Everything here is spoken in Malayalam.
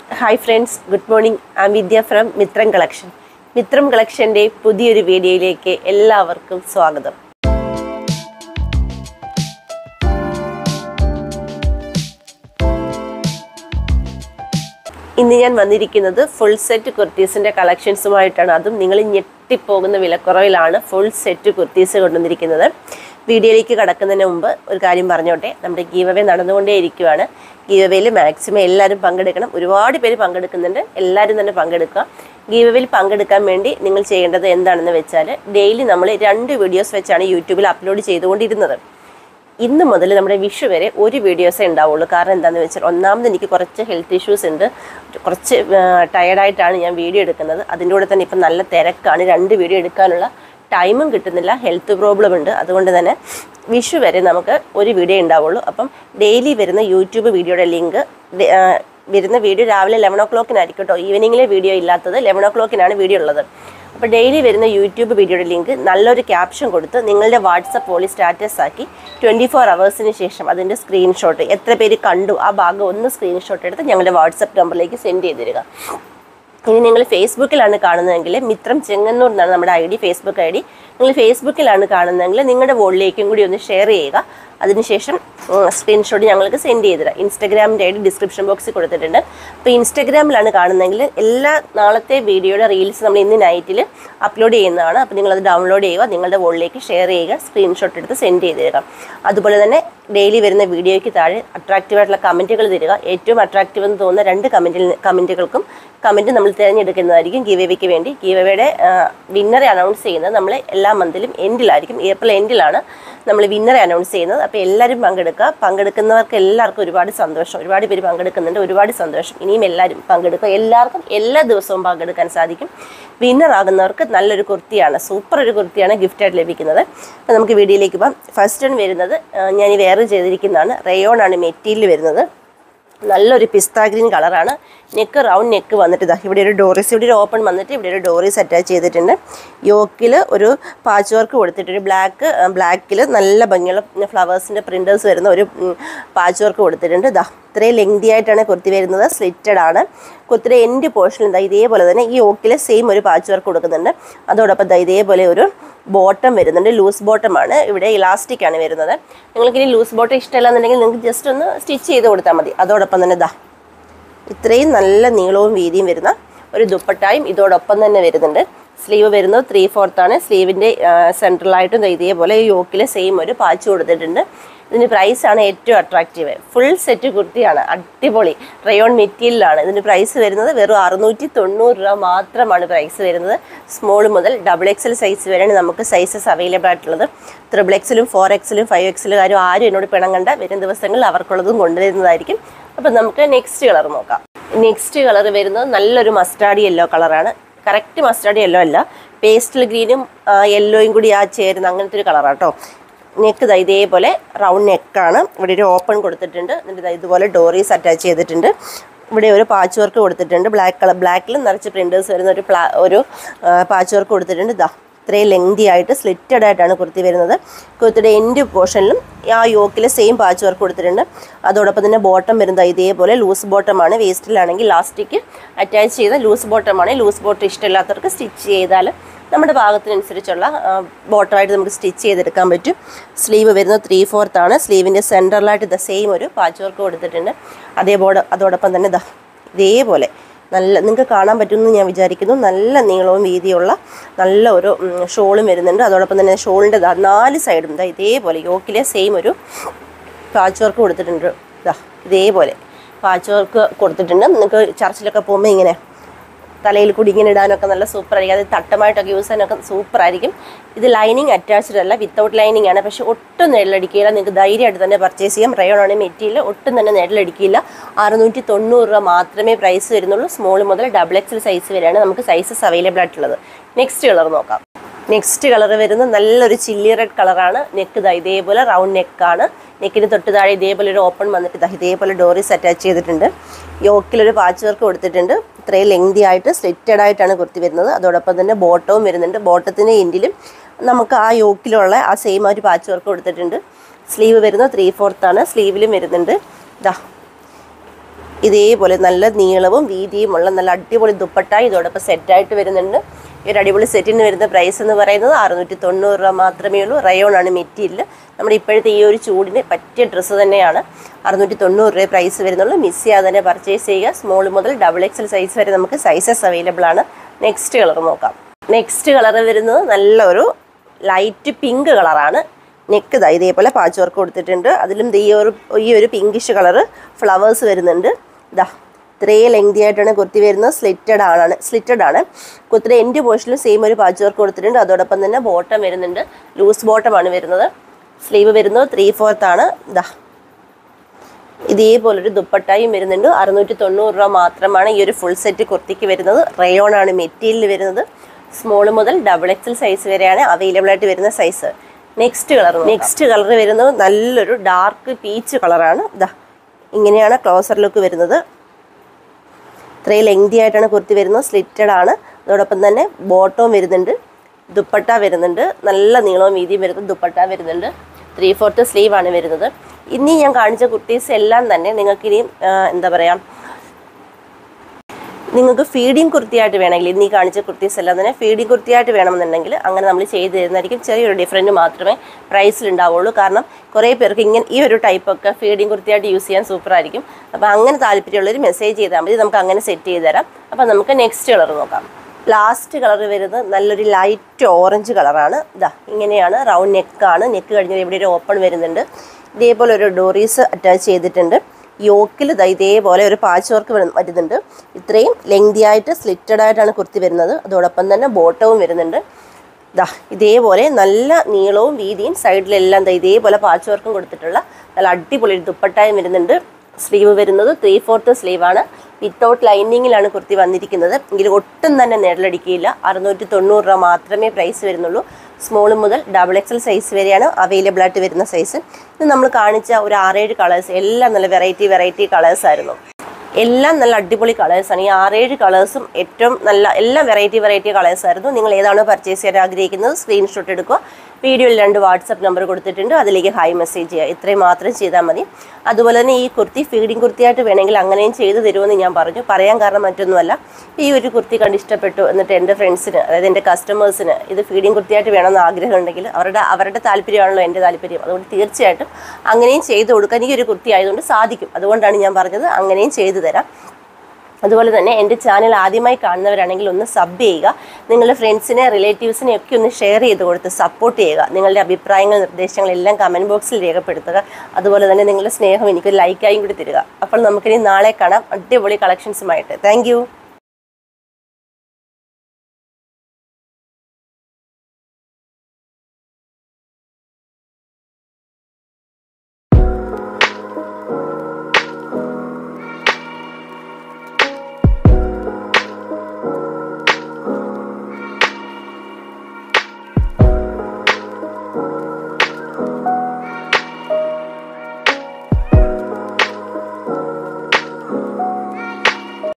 hi friends good morning I Vidya from Mithram collection Mithram കളക്ഷൻ്റെ പുതിയൊരു വീഡിയോയിലേക്ക് എല്ലാവർക്കും സ്വാഗതം ഇന്ന് ഞാൻ വന്നിരിക്കുന്നത് ഫുൾ സെറ്റ് കുർത്തീസിൻ്റെ കളക്ഷൻസുമായിട്ടാണ് അതും നിങ്ങൾ ഞെട്ടിപ്പോകുന്ന വിലക്കുറവിലാണ് ഫുൾ സെറ്റ് കുർത്തീസ് കൊണ്ടുവന്നിരിക്കുന്നത് വീഡിയോയിലേക്ക് കടക്കുന്നതിന് മുമ്പ് ഒരു കാര്യം പറഞ്ഞോട്ടെ നമ്മുടെ ഗീവവേ നടന്നുകൊണ്ടേ ഇരിക്കുവാണ് ഗീവവേയിൽ മാക്സിമം എല്ലാവരും പങ്കെടുക്കണം ഒരുപാട് പേര് പങ്കെടുക്കുന്നുണ്ട് എല്ലാവരും തന്നെ പങ്കെടുക്കുക ഗീവവേയിൽ പങ്കെടുക്കാൻ വേണ്ടി നിങ്ങൾ ചെയ്യേണ്ടത് എന്താണെന്ന് വെച്ചാൽ ഡെയിലി നമ്മൾ രണ്ട് വീഡിയോസ് വെച്ചാണ് യൂട്യൂബിൽ അപ്ലോഡ് ചെയ്തുകൊണ്ടിരുന്നത് ഇന്ന് മുതൽ നമ്മുടെ വിഷു വരെ ഒരു വീഡിയോസേ ഉണ്ടാവുള്ളൂ കാരണം എന്താണെന്ന് വെച്ചാൽ ഒന്നാമത് എനിക്ക് കുറച്ച് ഹെൽത്ത് ഇഷ്യൂസ് ഉണ്ട് കുറച്ച് ടയർഡായിട്ടാണ് ഞാൻ വീഡിയോ എടുക്കുന്നത് അതിൻ്റെ കൂടെ തന്നെ ഇപ്പം നല്ല തിരക്കാണ് രണ്ട് വീഡിയോ എടുക്കാനുള്ള ടൈമും കിട്ടുന്നില്ല ഹെൽത്ത് പ്രോബ്ലം ഉണ്ട് അതുകൊണ്ട് തന്നെ വിഷു വരെ നമുക്ക് ഒരു വീഡിയോ ഉണ്ടാവുള്ളൂ അപ്പം ഡെയിലി വരുന്ന യൂട്യൂബ് വീഡിയോയുടെ ലിങ്ക് വരുന്ന വീഡിയോ രാവിലെ ലെവൻ ഓ ക്ലോക്കിനായിരിക്കും കേട്ടോ ഈവനിങ്ങിലെ വീഡിയോ ഇല്ലാത്തത് ലെവൻ ഓ ക്ലോക്കിനാണ് വീഡിയോ ഉള്ളത് അപ്പോൾ ഡെയിലി വരുന്ന യൂട്യൂബ് വീഡിയോയുടെ ലിങ്ക് നല്ലൊരു ക്യാപ്ഷൻ കൊടുത്ത് നിങ്ങളുടെ വാട്സപ്പ് വഴി സ്റ്റാറ്റസ് ആക്കി ട്വൻറ്റി ഫോർ അവേഴ്സിന് ശേഷം അതിൻ്റെ സ്ക്രീൻഷോട്ട് എത്ര പേര് കണ്ടു ആ ഭാഗം ഒന്ന് സ്ക്രീൻഷോട്ട് എടുത്ത് ഞങ്ങളുടെ വാട്സപ്പ് നമ്പറിലേക്ക് സെൻഡ് ചെയ്ത് തരിക ഇനി നിങ്ങൾ ഫേസ്ബുക്കിലാണ് കാണുന്നതെങ്കിൽ മിത്രം ചെങ്ങന്നൂർ എന്നാണ് നമ്മുടെ I D Facebook I D നിങ്ങൾ ഫേസ്ബുക്കിലാണ് കാണുന്നതെങ്കിൽ നിങ്ങളുടെ വോളിലേക്കും കൂടി ഒന്ന് ഷെയർ ചെയ്യുക അതിനുശേഷം സ്ക്രീൻഷോട്ട് ഞങ്ങൾക്ക് സെൻഡ് ചെയ്ത് തരാം ഇൻസ്റ്റാഗ്രാമിൻ്റെ ഐ ഡി ഡിസ്ക്രിപ്ഷൻ ബോക്സിൽ കൊടുത്തിട്ടുണ്ട് അപ്പോൾ ഇൻസ്റ്റാഗ്രാമിലാണ് കാണുന്നതെങ്കിൽ എല്ലാ നാളത്തെ വീഡിയോയുടെ റീൽസ് നമ്മൾ ഇന്ന് നൈറ്റിൽ അപ്ലോഡ് ചെയ്യുന്നതാണ് അപ്പോൾ നിങ്ങളത് ഡൗൺലോഡ് ചെയ്യുക നിങ്ങളുടെ വോളിലേക്ക് ഷെയർ ചെയ്യുക സ്ക്രീൻഷോട്ട് എടുത്ത് സെൻഡ് ചെയ്ത് തരിക അതുപോലെ തന്നെ ഡെയിലി വരുന്ന വീഡിയോയ്ക്ക് താഴെ അട്രാക്റ്റീവ് ആയിട്ടുള്ള കമൻറ്റുകൾ തരിക ഏറ്റവും അട്രാക്റ്റീവ് എന്ന് തോന്നുന്ന രണ്ട് കമൻറ്റിൽ കമൻറ്റുകൾക്കും കമൻറ്റ് നമ്മൾ തിരഞ്ഞെടുക്കുന്നതായിരിക്കും ഗീവവേക്ക് വേണ്ടി ഗീവവയുടെ വിന്നറെ അനൗൺസ് ചെയ്യുന്നത് നമ്മൾ എല്ലാ മന്തിലും എൻഡിലായിരിക്കും ഏപ്രിൽ എൻഡിലാണ് നമ്മൾ വിന്നറെ അനൗൺസ് ചെയ്യുന്നത് അപ്പോൾ എല്ലാവരും പങ്കെടുക്കുക പങ്കെടുക്കുന്നവർക്ക് എല്ലാവർക്കും ഒരുപാട് സന്തോഷം ഒരുപാട് പേര് പങ്കെടുക്കുന്നുണ്ട് ഒരുപാട് സന്തോഷം ഇനിയും എല്ലാവരും പങ്കെടുക്കുക എല്ലാവർക്കും എല്ലാ ദിവസവും പങ്കെടുക്കാൻ സാധിക്കും വിന്നർ ആകുന്നവർക്ക് നല്ലൊരു കുർത്തിയാണ് സൂപ്പർ ഒരു കുർത്തിയാണ് ഗിഫ്റ്റായിട്ട് ലഭിക്കുന്നത് അപ്പോൾ നമുക്ക് വീഡിയോയിലേക്ക് പോകാം ഫസ്റ്റ് വൺ വരുന്നത് ഞാൻ ഈ വേറെ ചെയ്തിരിക്കുന്നതാണ് റയോൺ ആണ് മെറ്റീരിയൽ വരുന്നത് നല്ലൊരു പിസ്ത ഗ്രീൻ കളറാണ് നെക്ക് റൗണ്ട് നെക്ക് വന്നിട്ട് ഇതാ ഇവിടെ ഒരു ഡോറീസ് ഇവിടെ ഒരു ഓപ്പൺ വന്നിട്ട് ഇവിടെ ഒരു ഡോറീസ് അറ്റാച്ച് ചെയ്തിട്ടുണ്ട് യോക്കിൽ ഒരു പാച്ച് വർക്ക് കൊടുത്തിട്ടുണ്ട് ബ്ലാക്ക് ബ്ലാക്കിൽ നല്ല ഭംഗിയുള്ള ഫ്ലവേഴ്സിൻ്റെ പ്രിൻറ്റേഴ്സ് വരുന്ന ഒരു പാച്ച് വർക്ക് കൊടുത്തിട്ടുണ്ട് ഇതാ ഇത്രയും ലെങ്തി ആയിട്ടാണ് കുർത്തി വരുന്നത് സ്ലിറ്റഡ് ആണ് കുർത്തിയുടെ എൻഡ് പോർഷനിൽ ഇതാ ഇതേപോലെ തന്നെ ഈ യോക്കിൽ സെയിം ഒരു പാച്ച് വർക്ക് കൊടുക്കുന്നുണ്ട് അതോടൊപ്പം ഇതാ ഇതേപോലെ ഒരു ബോട്ടം വരുന്നുണ്ട് ലൂസ് ബോട്ടമാണ് ഇവിടെ ഇലാസ്റ്റിക് ആണ് വരുന്നത് നിങ്ങൾക്ക് ഇനി ലൂസ് ബോട്ടം ഇഷ്ടമല്ല എന്നുണ്ടെങ്കിൽ നിങ്ങൾക്ക് ജസ്റ്റ് ഒന്ന് സ്റ്റിച്ച് ചെയ്ത് കൊടുത്താൽ മതി അതോടൊപ്പം തന്നെ ഇതാ ഇത്രയും നല്ല നീളവും വീതിയും വരുന്ന ഒരു ദുപ്പട്ടായും ഇതോടൊപ്പം തന്നെ വരുന്നുണ്ട് സ്ലീവ് വരുന്നത് ത്രീ ഫോർത്താണ് സ്ലീവിൻ്റെ സെൻട്രലായിട്ടും ഇതേപോലെ യോക്കിൽ സെയിം ഒരു പാച്ച് കൊടുത്തിട്ടുണ്ട് ഇതിന് പ്രൈസാണ് ഏറ്റവും അട്രാക്റ്റീവ് ഫുൾ സെറ്റ് കുർത്തിയാണ് അടിപൊളി റയോൺ മെറ്റീരിയലാണ് ഇതിന് പ്രൈസ് വരുന്നത് വെറും അറുന്നൂറ്റി തൊണ്ണൂറ് രൂപ മാത്രമാണ് പ്രൈസ് വരുന്നത് സ്മോൾ മുതൽ ഡബിൾ എക്സൽ സൈസ് വരെയാണ് നമുക്ക് സൈസസ് അവൈലബിൾ ആയിട്ടുള്ളത് ത്രിബിൾ എക്സലും ഫോർ എക്സലും ഫൈവ് എക്സലുകാരും ആരും എന്നോട് പിണം കണ്ട വരും ദിവസങ്ങളിൽ അവർക്കുള്ളതും കൊണ്ടുവരുന്നതായിരിക്കും അപ്പം നമുക്ക് നെക്സ്റ്റ് കളർ നോക്കാം നെക്സ്റ്റ് കളർ വരുന്നത് നല്ലൊരു മസ്റ്റാർഡ് യെല്ലോ കളറാണ് കറക്റ്റ് മസ്റ്റാർഡ് യെല്ലോ അല്ല പേസ്റ്റൽ ഗ്രീനും യെല്ലോയും കൂടി ആ ചേരുന്ന അങ്ങനത്തെ ഒരു കളറാണ് കേട്ടോ നെക്ക് ഇതാ ഇതേപോലെ റൗണ്ട് നെക്കാണ് ഇവിടെ ഒരു ഓപ്പൺ കൊടുത്തിട്ടുണ്ട് എന്നിട്ട് ഇതാ ഇതുപോലെ ഡോറീസ് അറ്റാച്ച് ചെയ്തിട്ടുണ്ട് ഇവിടെ ഒരു പാച്ച് വർക്ക് കൊടുത്തിട്ടുണ്ട് ബ്ലാക്ക് കളർ ബ്ലാക്കിൽ നിറച്ച് പ്രിൻറ്റേഴ്സ് വരുന്ന ഒരു പ്ലാ ഒരു പാച്ച് വർക്ക് കൊടുത്തിട്ടുണ്ട് ഇതാ ഇത്രയും ലെങ്തി ആയിട്ട് സ്ലിറ്റഡ് ആയിട്ടാണ് കുർത്തി വരുന്നത് കുർത്തിയുടെ എൻഡ് പോർഷനിലും ആ യോക്കിൽ സെയിം പാച്ച് വർക്ക് കൊടുത്തിട്ടുണ്ട് അതോടൊപ്പം തന്നെ ബോട്ടം വരുന്നത് ഇതേപോലെ ലൂസ് ബോട്ടമാണ് വേസ്റ്റിലാണെങ്കിൽ ലാസ്റ്റിക്ക് അറ്റാച്ച് ചെയ്ത ലൂസ് ബോട്ടമാണ് ലൂസ് ബോട്ടം ഇഷ്ടമില്ലാത്തവർക്ക് സ്റ്റിച്ച് ചെയ്താൽ നമ്മുടെ പാകത്തിനനുസരിച്ചുള്ള ബോട്ടമായിട്ട് നമുക്ക് സ്റ്റിച്ച് ചെയ്തെടുക്കാൻ പറ്റും സ്ലീവ് വരുന്നത് ത്രീ ഫോർത്ത് ആണ് സ്ലീവിൻ്റെ സെൻറ്ററിലായിട്ട് ഇത് സെയിം ഒരു പാച്ച് വർക്ക് കൊടുത്തിട്ടുണ്ട് അതേപോലെ അതോടൊപ്പം തന്നെ ഇതാ ഇതേപോലെ നല്ല നിങ്ങൾക്ക് കാണാൻ പറ്റുമെന്ന് ഞാൻ വിചാരിക്കുന്നു നല്ല നീളവും വീതിയുള്ള നല്ല ഒരു ഷോളും വരുന്നുണ്ട് അതോടൊപ്പം തന്നെ ഷോളിൻ്റെ നാല് സൈഡും ഇതാ ഇതേപോലെ യോക്കിലെ സെയിം ഒരു പാച്ച് വർക്ക് കൊടുത്തിട്ടുണ്ട് ഇതാ ഇതേപോലെ പാച്ച് വർക്ക് കൊടുത്തിട്ടുണ്ട് നിങ്ങൾക്ക് ചർച്ചിലൊക്കെ പോകുമ്പോൾ ഇങ്ങനെ തലയിൽ കൂടി ഇങ്ങനെ ഇടാനൊക്കെ നല്ല സൂപ്പർ ആയിരിക്കും അത് തട്ടമായിട്ടൊക്കെ യൂസ് ചെയ്യാനൊക്കെ സൂപ്പർ ആയിരിക്കും ഇത് ലൈനിങ് അറ്റാച്ച്ഡ് അല്ല വിത്തൗട്ട് ലൈനിങ് ആണ് പക്ഷേ ഒട്ടും നെല്ലടിക്കില്ല നിങ്ങൾക്ക് ധൈര്യമായിട്ട് തന്നെ പർച്ചേസ് ചെയ്യാം റയോൺ ആണ് മെറ്റീരിയൽ ഒട്ടും തന്നെ നെല്ലടിക്കില്ല അറുന്നൂറ്റി തൊണ്ണൂറ് രൂപ മാത്രമേ പ്രൈസ് വരുന്നുള്ളൂ സ്മോൾ മുതൽ ഡബിൾ എക്സൽ സൈസ് വരെയാണ് നമുക്ക് സൈസസ് അവൈലബിൾ ആയിട്ടുള്ളത് നെക്സ്റ്റ് കളർ നോക്കാം നെക്സ്റ്റ് കളർ വരുന്നത് നല്ലൊരു ചില്ലി റെഡ് കളറാണ് നെക്ക് ഇതാ ഇതേപോലെ റൗണ്ട് നെക്കാണ് നെക്കിന് തൊട്ട് താഴെ ഇതേപോലെ ഒരു ഓപ്പൺ വന്നിട്ട് ഇതാ ഇതേപോലെ ഡോറീസ് അറ്റാച്ച് ചെയ്തിട്ടുണ്ട് യോക്കിലൊരു പാച്ച് വർക്ക് കൊടുത്തിട്ടുണ്ട് ഇത്രയും ലെങ്തി ആയിട്ട് സ്ലിറ്റഡ് ആയിട്ടാണ് കുർത്തി വരുന്നത് അതോടൊപ്പം തന്നെ ബോട്ടവും വരുന്നുണ്ട് ബോട്ടത്തിൻ്റെ എൻഡിലും നമുക്ക് ആ യോക്കിലുള്ള ആ സെയിം ഒരു പാച്ച് വർക്ക് കൊടുത്തിട്ടുണ്ട് സ്ലീവ് വരുന്നത് ത്രീ ഫോർത്താണ് സ്ലീവിലും വരുന്നുണ്ട് ഇതാ ഇതേപോലെ നല്ല നീളവും വീതിയുമുള്ള നല്ല അടിപൊളി ദുപ്പട്ടായി ഇതോടൊപ്പം സെറ്റായിട്ട് വരുന്നുണ്ട് ഈ ഒരു അടിപൊളി സെറ്റിന് വരുന്ന പ്രൈസ് എന്ന് പറയുന്നത് അറുന്നൂറ്റി തൊണ്ണൂറ് രൂപ മാത്രമേ ഉള്ളൂ റയോൺ ആണ് മെറ്റീരിയൽ നമ്മുടെ ഇപ്പോഴത്തെ ഈ ഒരു ചൂടിന് പറ്റിയ ഡ്രസ്സ് തന്നെയാണ് അറുന്നൂറ്റി തൊണ്ണൂറ് രൂപ പ്രൈസ് വരുന്നുള്ളൂ മിസ് ചെയ്യാതെ തന്നെ പർച്ചേസ് ചെയ്യുക സ്മോൾ മുതൽ ഡബിൾ എക്സൽ സൈസ് വരെ നമുക്ക് സൈസസ് അവൈലബിൾ ആണ് നെക്സ്റ്റ് കളർ നോക്കാം നെക്സ്റ്റ് കളർ വരുന്നത് നല്ലൊരു ലൈറ്റ് പിങ്ക് കളറാണ് നെക്ക് ഇതാ ഇതേപോലെ പാച്ച് വർക്ക് കൊടുത്തിട്ടുണ്ട് അതിലും ദേ ഈ ഒരു ഈ ഒരു പിങ്കിഷ് കളറ് ഫ്ലവേഴ്സ് വരുന്നുണ്ട് ഇതാ ഇത്രയും ലെങ്തി ആയിട്ടാണ് കുർത്തി വരുന്നത് സ്ലിറ്റഡ് ആണ് സ്ലിറ്റഡ് ആണ് കുത്തിരി എൻഡ് പോർഷനിലും സെയിം ഒരു പാച്ച് വർക്ക് കൊടുത്തിട്ടുണ്ട് അതോടൊപ്പം തന്നെ ബോട്ടം വരുന്നുണ്ട് ലൂസ് ബോട്ടമാണ് വരുന്നത് സ്ലീവ് വരുന്നത് ത്രീ ഫോർത്ത് ആണ് ഇതാ ഇതേപോലൊരു ദുപ്പട്ടായും വരുന്നുണ്ട് അറുന്നൂറ്റി തൊണ്ണൂറ് രൂപ മാത്രമാണ് ഈ ഒരു ഫുൾ സെറ്റ് കുർത്തിക്ക് വരുന്നത് റയോൺ ആണ് മെറ്റീരിയൽ വരുന്നത് സ്മോൾ മുതൽ ഡബിൾ എക്സൽ സൈസ് വരെയാണ് അവൈലബിൾ ആയിട്ട് വരുന്ന size next colour next colour വരുന്നത് നല്ലൊരു ഡാർക്ക് പീച്ച് കളറാണ് ഇതാ ഇങ്ങനെയാണ് ക്ലോസർ ലുക്ക് വരുന്നത് ഇത്രയും ലെങ്തി ആയിട്ടാണ് കുർത്തി വരുന്നത് സ്ലിറ്റഡ് ആണ് അതോടൊപ്പം തന്നെ ബോട്ടവും വരുന്നുണ്ട് ദുപ്പട്ട വരുന്നുണ്ട് നല്ല നീളവും വീതിയും വരുന്നത് ദുപ്പട്ട വരുന്നുണ്ട് ത്രീ ഫോർത്ത് സ്ലീവ് ആണ് വരുന്നത് ഇനി ഞാൻ കാണിച്ച കുർത്തീസ് എല്ലാം തന്നെ നിങ്ങൾക്ക് ഇനി എന്താ പറയുക നിങ്ങൾക്ക് ഫീഡിങ് കുർത്തിയായിട്ട് വേണമെങ്കിൽ ഇന്ന് ഈ കാണിച്ച കുർത്തീസ് എല്ലാം തന്നെ ഫീഡിങ് കുർത്തിയായിട്ട് വേണമെന്നുണ്ടെങ്കിൽ അങ്ങനെ നമ്മൾ ചെയ്ത് തരുന്നതായിരിക്കും ചെറിയൊരു ഡിഫറൻറ്റ് മാത്രമേ പ്രൈസിൽ ഉണ്ടാവുള്ളൂ കാരണം കുറേ പേർക്ക് ഇങ്ങനെ ഈ ഒരു ടൈപ്പൊക്കെ ഫീഡിങ് കുർത്തിയായിട്ട് യൂസ് ചെയ്യാൻ സൂപ്പറായിരിക്കും അപ്പോൾ അങ്ങനെ താല്പര്യമുള്ളൊരു മെസ്സേജ് ചെയ്താൽ മതി നമുക്ക് അങ്ങനെ സെറ്റ് ചെയ്ത് തരാം അപ്പോൾ നമുക്ക് നെക്സ്റ്റ് കളർ നോക്കാം ലാസ്റ്റ് കളർ വരുന്നത് നല്ലൊരു ലൈറ്റ് ഓറഞ്ച് കളറാണ് ഇതാ ഇങ്ങനെയാണ് റൗണ്ട് നെക്കാണ് നെക്ക് കഴിഞ്ഞാൽ ഇവിടെ ഒരു ഓപ്പൺ വരുന്നുണ്ട് ഇതേപോലെ ഒരു ഡോറീസ് അറ്റാച്ച് ചെയ്തിട്ടുണ്ട് യോക്കിൽ ദാ ഇതേപോലെ ഒരു പാച്ച് വർക്ക് വരുന്നുണ്ട് ഇത്രയും ലെങ്തി ആയിട്ട് സ്ലിറ്റഡ് ആയിട്ടാണ് കുർത്തി വരുന്നത് അതോടൊപ്പം തന്നെ ബോട്ടവും വരുന്നുണ്ട് ദാ ഇതേപോലെ നല്ല നീളവും വീതിയും സൈഡിലെല്ലാം ദാ ഇതേപോലെ പാച്ച് വർക്കും കൊടുത്തിട്ടുള്ള നല്ല അടിപൊളി ഒരു ദുപ്പട്ടായും വരുന്നുണ്ട് സ്ലീവ് വരുന്നത് ത്രീ ഫോർത്ത് സ്ലീവാണ് വിത്തൗട്ട് ലൈനിങ്ങിലാണ് കുർത്തി വന്നിരിക്കുന്നത് എങ്കിൽ ഒട്ടും തന്നെ നിഴലടിക്കുകയില്ല അറുന്നൂറ്റി തൊണ്ണൂറ് രൂപ മാത്രമേ പ്രൈസ് വരുന്നുള്ളൂ സ്മോൾ മുതൽ ഡബിൾ എക്സൽ സൈസ് വരെയാണ് അവൈലബിൾ ആയിട്ട് വരുന്ന സൈസ് ഇത് നമ്മൾ കാണിച്ച ഒരു ആറേഴ് കളേഴ്സ് എല്ലാം നല്ല വെറൈറ്റി വെറൈറ്റി കളേഴ്സ് ആയിരുന്നു എല്ലാം നല്ല അടിപൊളി കളേഴ്സാണ് ഈ ആറേഴ് കളേഴ്സും ഏറ്റവും നല്ല എല്ലാം വെറൈറ്റി വെറൈറ്റി കളേഴ്സ് ആയിരുന്നു നിങ്ങൾ ഏതാണോ പർച്ചേസ് ചെയ്യാൻ ആഗ്രഹിക്കുന്നത് സ്ക്രീൻഷോട്ട് എടുക്കുക വീഡിയോയിൽ രണ്ട് വാട്സപ്പ് നമ്പർ കൊടുത്തിട്ടുണ്ട് അതിലേക്ക് ഹായ് മെസ്സേജ് ചെയ്യുക ഇത്രയും മാത്രം ചെയ്താൽ മതി അതുപോലെ തന്നെ ഈ കുർത്തി ഫീഡിങ് കുർത്തിയായിട്ട് വേണമെങ്കിൽ അങ്ങനെയും ചെയ്തു തരുമെന്ന് ഞാൻ പറഞ്ഞു പറയാൻ കാരണം മറ്റൊന്നുമല്ല ഈ ഒരു കുർത്തി കണ്ട് ഇഷ്ടപ്പെട്ടു എന്നിട്ട് എൻ്റെ ഫ്രണ്ട്സിന് അതായത് എൻ്റെ കസ്റ്റമേഴ്സിന് ഇത് ഫീഡിങ് കുർത്തിയായിട്ട് വേണമെന്ന് ആഗ്രഹം ഉണ്ടെങ്കിൽ അവരുടെ അവരുടെ താല്പര്യമാണല്ലോ എൻ്റെ താല്പര്യം അതുകൊണ്ട് തീർച്ചയായിട്ടും അങ്ങനെയും ചെയ്തു കൊടുക്കാൻ ഈ ഒരു കുർത്തി ആയതുകൊണ്ട് സാധിക്കും അതുകൊണ്ടാണ് ഞാൻ പറഞ്ഞത് അങ്ങനെയും ചെയ്തു തരാം അതുപോലെ തന്നെ എൻ്റെ ചാനൽ ആദ്യമായി കാണുന്നവരാണെങ്കിൽ ഒന്ന് സബ് ചെയ്യുക നിങ്ങളുടെ ഫ്രണ്ട്സിനെ റിലേറ്റീവ്സിനെ ഒക്കെ ഒന്ന് ഷെയർ ചെയ്ത് കൊടുത്ത് സപ്പോർട്ട് ചെയ്യുക നിങ്ങളുടെ അഭിപ്രായങ്ങൾ നിർദ്ദേശങ്ങൾ എല്ലാം കമൻറ്റ് ബോക്സിൽ രേഖപ്പെടുത്തുക അതുപോലെ തന്നെ നിങ്ങളുടെ സ്നേഹം എനിക്കൊരു ലൈക്കായും കൂടി തരിക അപ്പോൾ നമുക്കിനി നാളെ കാണാം അടിപൊളി കളക്ഷൻസുമായിട്ട് താങ്ക്